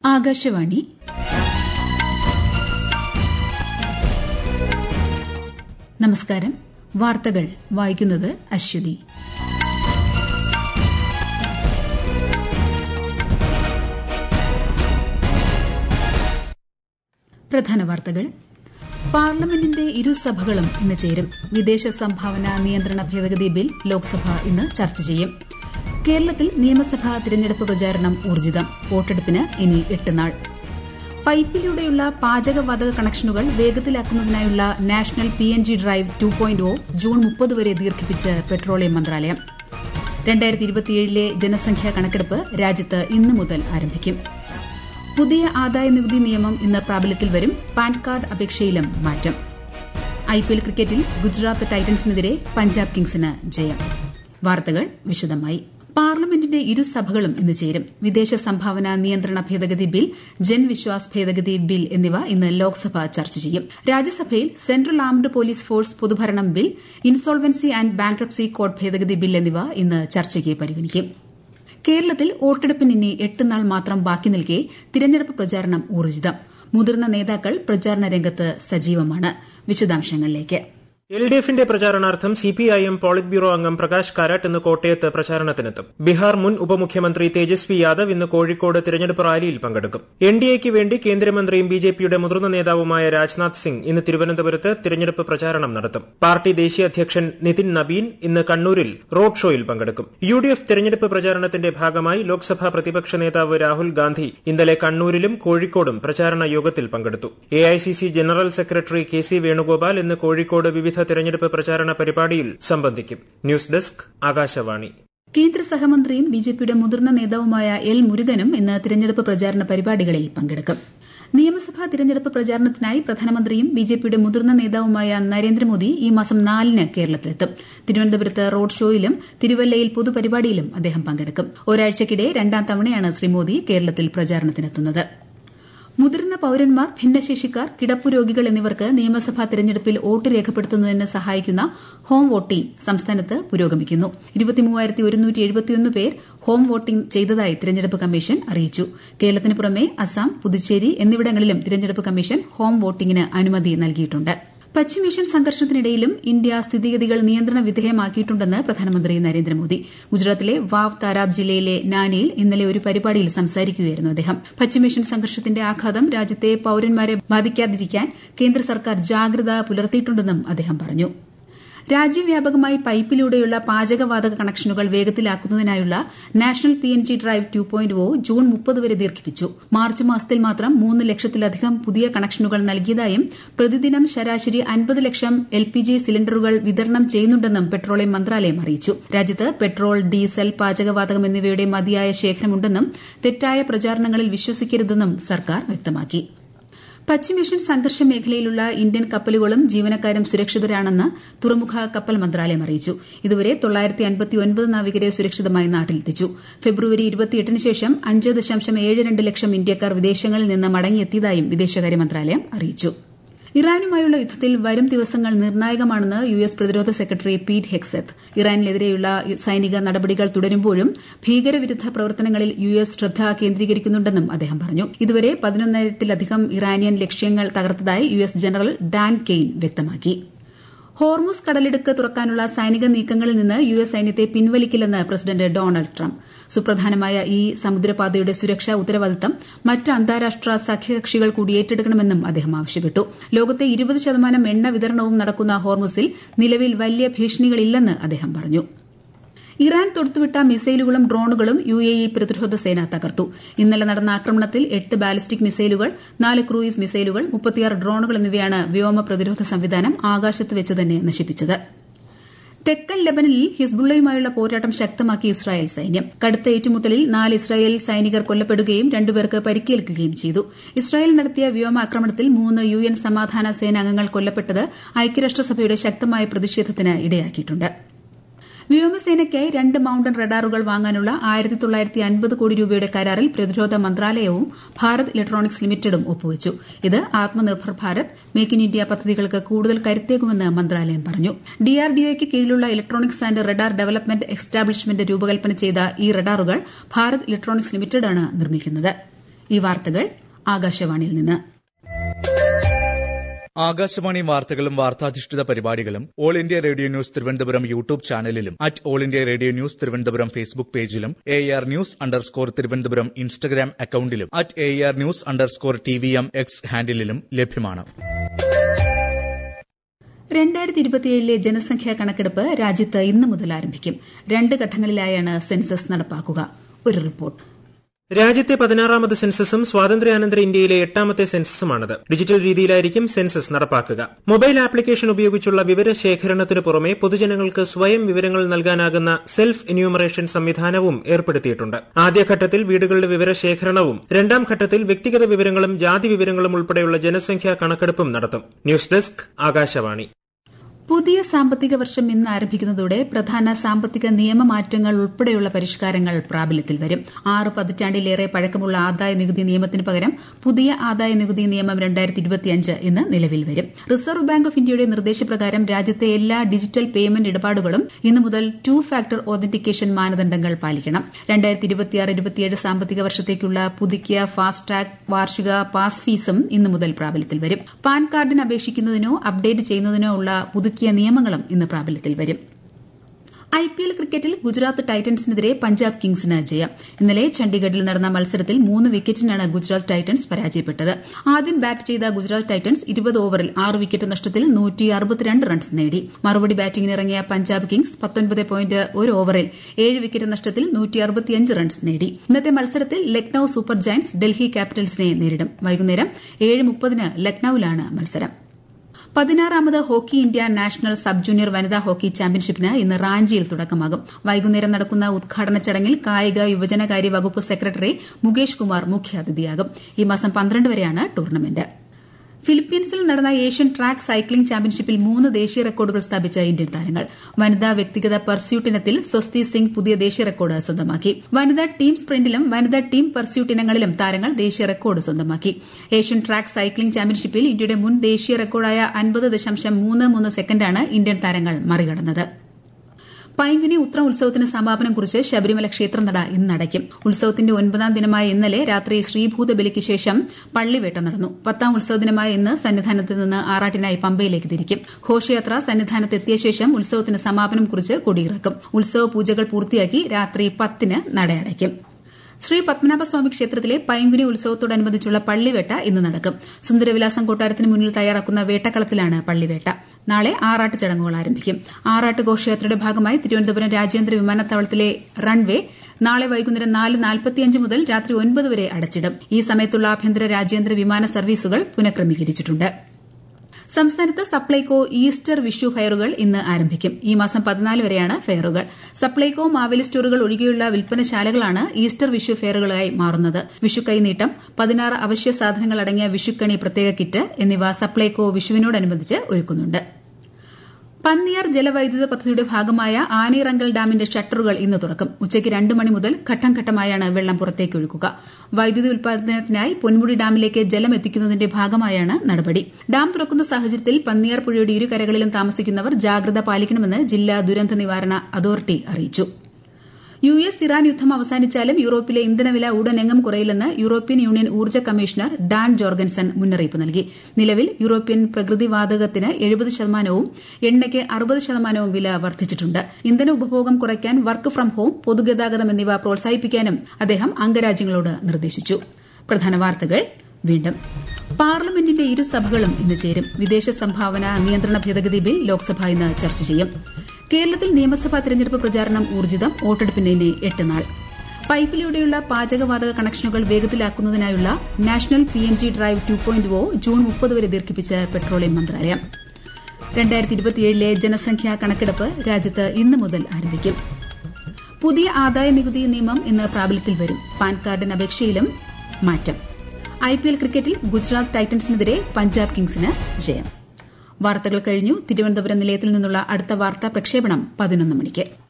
ആകാശവാണി നമസ്കാരം വാർത്തകൾ വായിക്കുന്നത് അശ്വതി പ്രധാന വാർത്തകൾ പാർലമെന്റിന്റെ ഇരുസഭകളും ഇന്ന് ചേരും വിദേശ സംഭാവന നിയന്ത്രണ ഭേദഗതി ബിൽ ലോക്സഭ ഇന്ന് ചർച്ച ചെയ്യും കേരളത്തിൽ നിയമസഭാ തിരഞ്ഞെടുപ്പ് പ്രചാരണം ഊർജിതം വോട്ടെടുപ്പിന് ഇനി എട്ട് നാൾ പൈപ്പിലൂടെയുള്ള പാചകവാതക കണക്ഷനുകൾ വേഗത്തിലാക്കുന്നതിനായുള്ള national P N G drive two point O June മുപ്പത് വരെ ദീർഘിപ്പിച്ച് പെട്രോളിയം മന്ത്രാലയം രണ്ടായിരത്തി ഇരുപത്തിയേഴിലെ ജനസംഖ്യാ കണക്കെടുപ്പ് രാജ്യത്ത് ഇന്നു മുതൽ ആരംഭിക്കും പുതിയ ആദായ നികുതി നിയമം ഇന്ന് പ്രാബല്യത്തിൽ വരും പാൻ കാർഡ് അപേക്ഷയിലും മാറ്റം ഐപിഎൽ ക്രിക്കറ്റിൽ ഗുജറാത്ത് ടൈറ്റൻസിനെതിരെ പഞ്ചാബ് കിങ്സിന് ജയം വാർത്തകൾ വിശദമായി പാർലമെന്റിന്റെ ഇരുസഭകളും ഇന്ന് ചേരും വിദേശ സംഭാവന നിയന്ത്രണ ഭേദഗതി ബിൽ ജൻവിശ്വാസ് ഭേദഗതി ബിൽ എന്നിവ ഇന്ന് ലോക്സഭ ചർച്ച ചെയ്യും രാജ്യസഭയിൽ സെൻട്രൽ ആംഡ് പോലീസ് ഫോഴ്സ് പൊതുഭരണം bill insolvency and bankruptcy code ഭേദഗതി ബിൽ എന്നിവ ഇന്ന് ചർച്ചയ്ക്ക് പരിഗണിക്കും കേരളത്തിൽ വോട്ടെടുപ്പിന് ഇനി എട്ട് നാൾ മാത്രം ബാക്കി നിൽക്കെ തിരഞ്ഞെടുപ്പ് പ്രചാരണം ഊർജിതം മുതിർന്ന നേതാക്കൾ പ്രചാരണ രംഗത്ത് സജീവമാണ് വിശദാംശങ്ങളിലേക്ക് എൽ ഡി എഫിന്റെ പ്രചാരണാർത്ഥം C P I M polit bureau അംഗം പ്രകാശ് കാരാട്ട് ഇന്ന് കോട്ടയത്ത് പ്രചാരണത്തിനെത്തും ബീഹാർ മുൻ ഉപമുഖ്യമന്ത്രി തേജസ്വി യാദവ് ഇന്ന് കോഴിക്കോട് തിരഞ്ഞെടുപ്പ് റാലിയിൽ പങ്കെടുക്കും എൻ ഡി എക്ക് വേണ്ടി കേന്ദ്രമന്ത്രിയും ബി ജെ പിയുടെ മുതിർന്ന നേതാവുമായ രാജ്നാഥ് സിംഗ് ഇന്ന് തിരുവനന്തപുരത്ത് തിരഞ്ഞെടുപ്പ് പ്രചാരണം നടത്തും പാർട്ടി ദേശീയ അധ്യക്ഷൻ നിതിൻ നബീൻ ഇന്ന് കണ്ണൂരിൽ റോഡ് ഷോയിൽ പങ്കെടുക്കും യു ഡി എഫ് തിരഞ്ഞെടുപ്പ് പ്രചാരണത്തിന്റെ ഭാഗമായി ലോക്സഭാ പ്രതിപക്ഷ നേതാവ് രാഹുൽ ഗാന്ധി ഇന്നലെ കണ്ണൂരിലും കോഴിക്കോടും പ്രചാരണ യോഗത്തിൽ പങ്കെടുത്തു A I C C general secretary K C Venugopal ഇന്ന് കോഴിക്കോട് വിവിധ തെരഞ്ഞെടുപ്പ് പ്രചാരണ പരിപാടിയിൽ സംബന്ധിക്കും ന്യൂസ് ഡെസ്ക് ആകാശവാണി കേന്ദ്ര സഹമന്ത്രിയും ബിജെപിയുടെ മുതിർന്ന നേതാവുമായ എൽ മുരുകനും ഇന്ന് തിരഞ്ഞെടുപ്പ് പ്രചാരണ പരിപാടികളിൽ പങ്കെടുക്കും നിയമസഭാ തിരഞ്ഞെടുപ്പ് പ്രചാരണത്തിനായി പ്രധാനമന്ത്രിയും ബിജെപിയുടെ മുതിർന്ന നേതാവുമായ നരേന്ദ്രമോദി ഈ മാസം നാലിന് കേരളത്തിലെത്തും തിരുവനന്തപുരത്ത് റോഡ് ഷോയിലും തിരുവല്ലയിൽ പൊതുപരിപാടിയിലും അദ്ദേഹം പങ്കെടുക്കും ഒരാഴ്ചയ്ക്കിടെ രണ്ടാം തവണയാണ് ശ്രീ മോദി കേരളത്തിൽ പ്രചാരണത്തിനെത്തുന്നത് മുതിർന്ന പൌരന്മാർ ഭിന്നശേഷിക്കാർ കിടപ്പു രോഗികൾ എന്നിവർക്ക് നിയമസഭാ തെരഞ്ഞെടുപ്പിൽ വോട്ട് രേഖപ്പെടുത്തുന്നതിന് സഹായിക്കുന്ന ഹോം വോട്ടിംഗ് സംസ്ഥാനത്ത് പുരോഗമിക്കുന്നു പേർ ഹോം വോട്ടിംഗ് ചെയ്തതായി തിരഞ്ഞെടുപ്പ് കമ്മീഷൻ അറിയിച്ചു കേരളത്തിന് പുറമെ അസം പുതുച്ചേരി എന്നിവിടങ്ങളിലും തിരഞ്ഞെടുപ്പ് കമ്മീഷൻ ഹോം വോട്ടിംഗിന് അനുമതി നൽകിയിട്ടുണ്ട് പശ്ചിമേഷ്യൻ സംഘർഷത്തിനിടയിലും ഇന്ത്യ സ്ഥിതിഗതികൾ നിയന്ത്രണ വിധേയമാക്കിയിട്ടുണ്ടെന്ന് പ്രധാനമന്ത്രി നരേന്ദ്രമോദി ഗുജറാത്തിലെ വാവ് താരാത് ജില്ലയിലെ നാനയിൽ ഇന്നലെ ഒരു പരിപാടിയിൽ സംസാരിക്കുകയായിരുന്നു അദ്ദേഹം പശ്ചിമേഷ്യൻ സംഘർഷത്തിന്റെ ആഘാതം രാജ്യത്തെ പൌരന്മാരെ ബാധിക്കാതിരിക്കാൻ കേന്ദ്ര സർക്കാർ ജാഗ്രത പുലർത്തിയിട്ടുണ്ടെന്നും അദ്ദേഹം പറഞ്ഞു രാജ്യവ്യാപകമായി പൈപ്പിലൂടെയുള്ള പാചകവാതക കണക്ഷനുകൾ വേഗത്തിലാക്കുന്നതിനായുള്ള national P N G drive two point O June മുപ്പത് വരെ ദീർഘിപ്പിച്ചു മാർച്ച് മാസത്തിൽ മാത്രം മൂന്ന് ലക്ഷത്തിലധികം പുതിയ കണക്ഷനുകൾ നൽകിയതായും പ്രതിദിനം ശരാശരി അൻപത് ലക്ഷം എൽ പി ജി സിലിണ്ടറുകൾ വിതരണം ചെയ്യുന്നുണ്ടെന്നും പെട്രോളിയം മന്ത്രാലയം അറിയിച്ചു രാജ്യത്ത് പെട്രോൾ ഡീസൽ പാചകവാതകം എന്നിവയുടെ മതിയായ ശേഖരമുണ്ടെന്നും തെറ്റായ പ്രചാരണങ്ങളിൽ വിശ്വസിക്കരുതെന്നും സർക്കാർ വ്യക്തമാക്കി പശ്ചിമേഷ്യൻ സംഘർഷ മേഖലയിലുള്ള ഇന്ത്യൻ കപ്പലുകളും ജീവനക്കാരും സുരക്ഷിതരാണെന്ന് തുറമുഖ കപ്പൽ മന്ത്രാലയം അറിയിച്ചു ഇതുവരെ നാവികരെ സുരക്ഷിതമായി നാട്ടിലെത്തിച്ചു ഫെബ്രുവരി ഇരുപത്തിയെട്ടിന് ശേഷം അഞ്ച് ദശാംശം ഏഴ് രണ്ട് ലക്ഷം ഇന്ത്യക്കാർ വിദേശങ്ങളിൽ നിന്ന് മടങ്ങിയെത്തിയതായും വിദേശകാര്യ മന്ത്രാലയം അറിയിച്ചു ഇറാനുമായുള്ള യുദ്ധത്തിൽ വരും ദിവസങ്ങൾ നിർണായകമാണെന്ന് യു എസ് പ്രതിരോധ സെക്രട്ടറി പീറ്റ് ഹെക്സെത്ത് ഇറാനിനെതിരെയുള്ള സൈനിക നടപടികൾ തുടരുമ്പോഴും ഭീകരവിരുദ്ധ പ്രവർത്തനങ്ങളിൽ യു എസ് ശ്രദ്ധ കേന്ദ്രീകരിക്കുന്നുണ്ടെന്നും അദ്ദേഹം പറഞ്ഞു ഇതുവരെ പതിനൊന്നായിരത്തിലധികം ഇറാനിയൻ ലക്ഷ്യങ്ങൾ തകർത്തതായി U S general Dan Caine വ്യക്തമാക്കി ഹോർമുസ് കടലിടുക്ക് തുറക്കാനുള്ള സൈനിക നീക്കങ്ങളിൽ നിന്ന് യു എസ് സൈന്യത്തെ പിൻവലിക്കില്ലെന്ന് പ്രസിഡന്റ് ഡൊണാൾഡ് ട്രംപ് സുപ്രധാനമായ ഈ സമുദ്രപാതയുടെ സുരക്ഷാ ഉത്തരവാദിത്തം മറ്റ് അന്താരാഷ്ട്ര സഖ്യകക്ഷികൾ കൂടി ഏറ്റെടുക്കണമെന്നും അദ്ദേഹം ആവശ്യപ്പെട്ടു ലോകത്തെ ഇരുപത് ശതമാനം എണ്ണ വിതരണവും നടക്കുന്ന ഹോർമുസിൽ നിലവിൽ വലിയ ഭീഷണികളില്ലെന്ന് അദ്ദേഹം പറഞ്ഞു ഇറാൻ തൊടുത്തുവിട്ട മിസൈലുകളും ഡ്രോണുകളും യു എ ഇ പ്രതിരോധ സേന തകർത്തു ഇന്നലെ നടന്ന ആക്രമണത്തിൽ എട്ട് ബാലിസ്റ്റിക് മിസൈലുകൾ നാല് ക്രൂയിസ് മിസൈലുകൾ മുപ്പത്തിയാറ് ഡ്രോണുകൾ എന്നിവയാണ് വ്യോമ പ്രതിരോധ സംവിധാനം ആകാശത്ത് വെച്ച് തന്നെ നശിപ്പിച്ചത് തെക്കൻ ലെബനനിൽ ഹിസ്ബുള്ളയുമായുള്ള പോരാട്ടം ശക്തമാക്കി ഇസ്രായേൽ സൈന്യം കടുത്ത ഏറ്റുമുട്ടലിൽ നാല് ഇസ്രായേൽ സൈനികർ കൊല്ലപ്പെടുകയും രണ്ടുപേർക്ക് പരിക്കേൽക്കുകയും ചെയ്തു ഇസ്രായേൽ നടത്തിയ വ്യോമാക്രമണത്തിൽ മൂന്ന് യു എൻ സമാധാന സേനാംഗങ്ങൾ കൊല്ലപ്പെട്ടത് ഐക്യരാഷ്ട്രസഭയുടെ ശക്തമായ പ്രതിഷേധത്തിന് ഇടയാക്കിയിട്ടുണ്ട് വ്യോമസേനയ്ക്കായി രണ്ട് മൌണ്ടൻ റഡാറുകൾ വാങ്ങാനുള്ള ആയിരത്തി തൊള്ളായിരത്തി അൻപത് കോടി രൂപയുടെ കരാറിൽ പ്രതിരോധ മന്ത്രാലയവും ഭാരത് ഇലക്ട്രോണിക്സ് ലിമിറ്റഡും ഒപ്പുവച്ചു ഇത് Atmanirbhar Bharat make in India പദ്ധതികൾക്ക് കൂടുതൽ കരുത്തേകുമെന്ന് മന്ത്രാലയം പറഞ്ഞു ഡിആർഡിഒയ്ക്ക് കീഴിലുള്ള electronics and radar development establishment രൂപകൽപ്പന ചെയ്ത ഈ റഡാറുകൾ ഭാരത് ഇലക്ട്രോണിക്സ് ലിമിറ്റഡാണ് നിർമ്മിക്കുന്നത് ഈ വാർത്തകൾ ആകാശവാണിയിൽ നിന്ന് ആകാശവാണി വാർത്തകളും വാർത്താധിഷ്ഠിത പരിപാടികളും all India radio news Thiruvananthapuram YouTube ചാനലിലും at all India radio news Thiruvananthapuram Facebook പേജിലും A R news underscore Thiruvananthapuram Instagram അക്കൌണ്ടിലും at A R news underscore T V M X ഹാൻഡിലും ലഭ്യമാണ് രണ്ടായിരത്തി ഇരുപത്തിയേഴിലെ ജനസംഖ്യാ കണക്കെടുപ്പ് രാജ്യത്ത് ഇന്ന് മുതൽ ആരംഭിക്കും രണ്ട് ഘട്ടങ്ങളിലായാണ് സെൻസസ് നടപ്പാക്കുക ഒരു റിപ്പോർട്ട് രാജ്യത്തെ പതിനാറാമത് സെൻസസും സ്വാതന്ത്ര്യാനന്തര ഇന്ത്യയിലെ എട്ടാമത്തെ സെൻസസുമാണിത് ഡിജിറ്റൽ രീതിയിലായിരിക്കും സെൻസസ് നടപ്പാക്കുക മൊബൈൽ ആപ്ലിക്കേഷൻ ഉപയോഗിച്ചുള്ള വിവരശേഖരണത്തിനു പുറമെ പൊതുജനങ്ങൾക്ക് സ്വയം വിവരങ്ങൾ നൽകാനാകുന്ന സെൽഫ് എന്യൂമറേഷൻ സംവിധാനവും ഏർപ്പെടുത്തിയിട്ടുണ്ട് ആദ്യഘട്ടത്തിൽ വീടുകളുടെ വിവരശേഖരണവും രണ്ടാം ഘട്ടത്തിൽ വ്യക്തിഗത വിവരങ്ങളും ജാതി വിവരങ്ങളും ഉൾപ്പെടെയുള്ള ജനസംഖ്യാ കണക്കെടുപ്പും നടത്തും ന്യൂസ് ഡെസ്ക് ആകാശവാണി പുതിയ സാമ്പത്തിക വർഷം ഇന്ന് ആരംഭിക്കുന്നതോടെ പ്രധാന സാമ്പത്തിക നിയമമാറ്റങ്ങൾ ഉൾപ്പെടെയുള്ള പരിഷ്കാരങ്ങൾ പ്രാബല്യത്തിൽ വരും ആറ് പതിറ്റാണ്ടിലേറെ പഴക്കമുള്ള ആദായ നികുതി നിയമത്തിന് പകരം പുതിയ ആദായ നികുതി നിയമം ഇന്ന് നിലവിൽ വരും റിസർവ് ബാങ്ക് ഓഫ് ഇന്ത്യയുടെ നിർദ്ദേശപ്രകാരം രാജ്യത്തെ എല്ലാ ഡിജിറ്റൽ പേയ്മെന്റ് ഇടപാടുകളും ഇന്നു മുതൽ ടു ഫാക്ടർ ഓതന്റിക്കേഷൻ മാനദണ്ഡങ്ങൾ പാലിക്കണം സാമ്പത്തിക വർഷത്തേക്കുള്ള പുതുക്കിയ ഫാസ്ടാഗ് വാർഷിക പാസ് ഫീസും ഇന്നു മുതൽ പ്രാബല്യത്തിൽ വരും പാൻ കാർഡിന് അപേക്ഷിക്കുന്നതിനോ അപ്ഡേറ്റ് ചെയ്യുന്നതിനോ ഉള്ള പുതുക്കിയ നിയമങ്ങളും ഇന്ന് പ്രാബല്യത്തിൽ വരും ഐപിഎൽ ക്രിക്കറ്റിൽ ഗുജറാത്ത് ടൈറ്റൻസിനെതിരെ പഞ്ചാബ് കിങ്സിന് ജയം ഇന്നലെ ചണ്ഡീഗഡിൽ നടന്ന മത്സരത്തിൽ മൂന്ന് വിക്കറ്റിനാണ് ഗുജറാത്ത് ടൈറ്റൻസ് പരാജയപ്പെട്ടത് ആദ്യം ബാറ്റ് ചെയ്ത ഗുജറാത്ത് ടൈറ്റൻസ് ഇരുപത് ഓവറിൽ ആറ് വിക്കറ്റ് നഷ്ടത്തിൽ റൺസ് നേടി മറുപടി ബാറ്റിംഗിനിറങ്ങിയ പഞ്ചാബ് കിങ്സ് പത്തൊൻപത് പോയിന്റ് ഒരു ഓവറിൽ ഏഴ് വിക്കറ്റ് നഷ്ടത്തിൽ റൺസ് നേടി ഇന്നത്തെ മത്സരത്തിൽ ലക്നൌ സൂപ്പർ ജയന്റ്സ് ഡൽഹി ക്യാപിറ്റൽസിനെ നേരിടും വൈകുന്നേരം ഏഴ് മുപ്പതിന് ലക്നൌവിലാണ് മത്സരം പതിനാറാമത് hockey India national sub junior വനിതാ ഹോക്കി ചാമ്പ്യൻഷിപ്പിന് ഇന്ന് റാഞ്ചിയിൽ തുടക്കമാകും വൈകുന്നേരം നടക്കുന്ന ഉദ്ഘാടന ചടങ്ങിൽ കായിക യുവജനകാര്യ വകുപ്പ് സെക്രട്ടറി മുകേഷ് കുമാർ മുഖ്യാതിഥിയാകും ഈ മാസം പന്ത്രണ്ട് വരെയാണ് ടൂർണമെന്റ് ഫിലിപ്പീൻസിൽ നടന്ന ഏഷ്യൻ ട്രാക്ക് സൈക്ലിംഗ് ചാമ്പ്യൻഷിപ്പിൽ മൂന്ന് ദേശീയ റെക്കോർഡുകൾ സ്ഥാപിച്ച ഇന്ത്യൻ താരങ്ങൾ വനിതാ വ്യക്തിഗത പർസ്യൂട്ട് ഇനത്തിൽ സ്വസ്തി സിംഗ് പുതിയ ദേശീയ റെക്കോർഡ് സ്വന്തമാക്കി വനിതാ ടീം സ്പ്രിന്റിലും വനിതാ ടീം പർസ്യൂട്ട് ഇനങ്ങളിലും താരങ്ങൾ ദേശീയ റെക്കോർഡ് സ്വന്തമാക്കി ഏഷ്യൻ ട്രാക്ക് സൈക്ലിംഗ് ചാമ്പ്യൻഷിപ്പിൽ ഇന്ത്യയുടെ മുൻ ദേശീയ റെക്കോർഡായ അൻപത് ദശാംശം മൂന്ന് മൂന്ന് സെക്കൻഡാണ് ഇന്ത്യൻ താരങ്ങൾ മറികടന്നത് പൈങ്കുനി ഉത്രം ഉത്സവത്തിന് സമാപനം കുറിച്ച് ശബരിമല ക്ഷേത്രനട ഇന്ന് അടയ്ക്കും ഉത്സവത്തിന്റെ ഒൻപതാം ദിനമായ ഇന്നലെ രാത്രി ശ്രീഭൂതബലിക്ക് ശേഷം പള്ളിവേട്ട നടന്നു പത്താം ഉത്സവ ദിനമായ ഇന്ന് സന്നിധാനത്ത് നിന്ന് ആറാട്ടിനായി പമ്പയിലേക്ക് തിരിക്കും ഘോഷയാത്ര സന്നിധാനത്തെത്തിയ ശേഷം ഉത്സവത്തിന് സമാപനം കുറിച്ച് കൊടിയിറക്കും ഉത്സവ പൂജകൾ പൂർത്തിയാക്കി രാത്രി പത്തിന് നടയടയ്ക്കും ശ്രീ പത്മനാഭസ്വാമി ക്ഷേത്രത്തിലെ പൈങ്കുനി ഉത്സവത്തോടനുബന്ധിച്ചുള്ള പള്ളിവേട്ട ഇന്ന് നടക്കും സുന്ദരവിലാസം കൊട്ടാരത്തിന് മുന്നിൽ തയ്യാറാക്കുന്ന വേട്ടക്കളത്തിലാണ് പള്ളിവേട്ട നാളെ ആറാട്ട് ചടങ്ങുകൾ ആരംഭിക്കും ആറാട്ട് ഘോഷയാത്രയുടെ ഭാഗമായി തിരുവനന്തപുരം രാജ്യാന്തര വിമാനത്താവളത്തിലെ റൺവേ നാളെ വൈകുന്നേരം നാല് നാൽപ്പത്തിയഞ്ച് മുതൽ രാത്രി ഒൻപത് വരെ അടച്ചിടും ഈ സമയത്തുള്ള ആഭ്യന്തര രാജ്യാന്തര വിമാന സർവീസുകൾ പുനഃക്രമീകരിച്ചിട്ടുണ്ട് സംസ്ഥാനത്ത് സപ്ലൈകോ ഈസ്റ്റർ വിഷു ഫെയറുകൾ ഇന്ന് ആരംഭിക്കും ഈ മാസം പതിനാല് വരെയാണ് ഫെയറുകൾ സപ്ലൈകോ മാവേലി സ്റ്റോറുകൾ ഒഴികെയുള്ള വിൽപ്പനശാലകളാണ് ഈസ്റ്റർ വിഷു ഫെയറുകളായി മാറുന്നത് വിഷു കൈനീട്ടം പതിനാറ് അവശ്യ സാധനങ്ങൾ അടങ്ങിയ വിഷുക്കണി പ്രത്യേക കിറ്റ് എന്നിവ സപ്ലൈകോ വിഷുവിനോടനുബന്ധിച്ച് ഒരുക്കുന്നുണ്ട് പന്നിയാർ ജലവൈദ്യുത പദ്ധതിയുടെ ഭാഗമായ ആനയിറങ്കൽ ഡാമിന്റെ ഷട്ടറുകൾ ഇന്ന് തുറക്കും ഉച്ചയ്ക്ക് രണ്ട് മണി മുതൽ ഘട്ടം ഘട്ടമായാണ് വെള്ളം പുറത്തേക്ക് ഒഴുക്കുക വൈദ്യുതി ഉൽപാദനത്തിനായി പൊന്മുടി ഡാമിലേക്ക് ജലം എത്തിക്കുന്നതിന്റെ ഭാഗമായാണ് നടപടി ഡാം തുറക്കുന്ന സാഹചര്യത്തിൽ പന്നിയാർ പുഴയുടെ ഇരുകരകളിലും താമസിക്കുന്നവർ ജാഗ്രത പാലിക്കണമെന്ന് ജില്ലാ ദുരന്ത നിവാരണ അതോറിറ്റി അറിയിച്ചു യു എസ് ഇറാൻ യുദ്ധം അവസാനിച്ചാലും യൂറോപ്പിലെ ഇന്ധനവില ഉടനെങ്ങും കുറയില്ലെന്ന് യൂറോപ്യൻ യൂണിയൻ ഊർജ്ജ കമ്മീഷണർ ഡാൻ ജോർഗൻസൺ മുന്നറിയിപ്പ് നൽകി നിലവിൽ യൂറോപ്യൻ പ്രകൃതിവാതകത്തിന് എഴുപത് ശതമാനവും എണ്ണയ്ക്ക് അറുപത് ശതമാനവും വില വർദ്ധിച്ചിട്ടുണ്ട് ഇന്ധന ഉപഭോഗം കുറയ്ക്കാൻ വർക്ക് ഫ്രം ഹോം പൊതുഗതാഗതം എന്നിവ പ്രോത്സാഹിപ്പിക്കാനും അദ്ദേഹം അംഗരാജ്യങ്ങളോട് നിർദ്ദേശിച്ചു പ്രധാന വാർത്തകൾ വീണ്ടും പാർലമെന്റിന്റെ ഇരുസഭകളും ഇന്ന് ചേരും വിദേശ സംഭാവന നിയന്ത്രണ ഭേദഗതി ബിൽ ലോക്സഭ ഇന്ന് ചർച്ച ചെയ്യും കേരളത്തിൽ നിയമസഭാ തെരഞ്ഞെടുപ്പ് പ്രചാരണം ഊർജിതം വോട്ടെടുപ്പിന് ഇനി എട്ട് നാൾ പൈപ്പിലൂടെയുള്ള പാചകവാതക കണക്ഷനുകൾ വേഗത്തിലാക്കുന്നതിനായുള്ള national P N G drive two point O June മുപ്പത് വരെ ദീർഘിപ്പിച്ച് പെട്രോളിയം മന്ത്രാലയം രണ്ടായിരത്തി ഇരുപത്തിയേഴിലെ ജനസംഖ്യാ കണക്കെടുപ്പ് രാജ്യത്ത് ഇന്ന് മുതൽ ആരംഭിക്കും പുതിയ ആദായ നികുതി നിയമം ഇന്ന് പ്രാബല്യത്തിൽ വരും പാൻ കാർഡിന് അപേക്ഷയിലും മാറ്റം ഐപിഎൽ ക്രിക്കറ്റിൽ ഗുജറാത്ത് ടൈറ്റൻസിനെതിരെ പഞ്ചാബ് കിങ്സിന് ജയം വാർത്തകൾ കഴിഞ്ഞു തിരുവനന്തപുരം നിലയത്തിൽ നിന്നുള്ള അടുത്ത വാർത്താ പ്രക്ഷേപണം പതിനൊന്ന് മണിക്ക്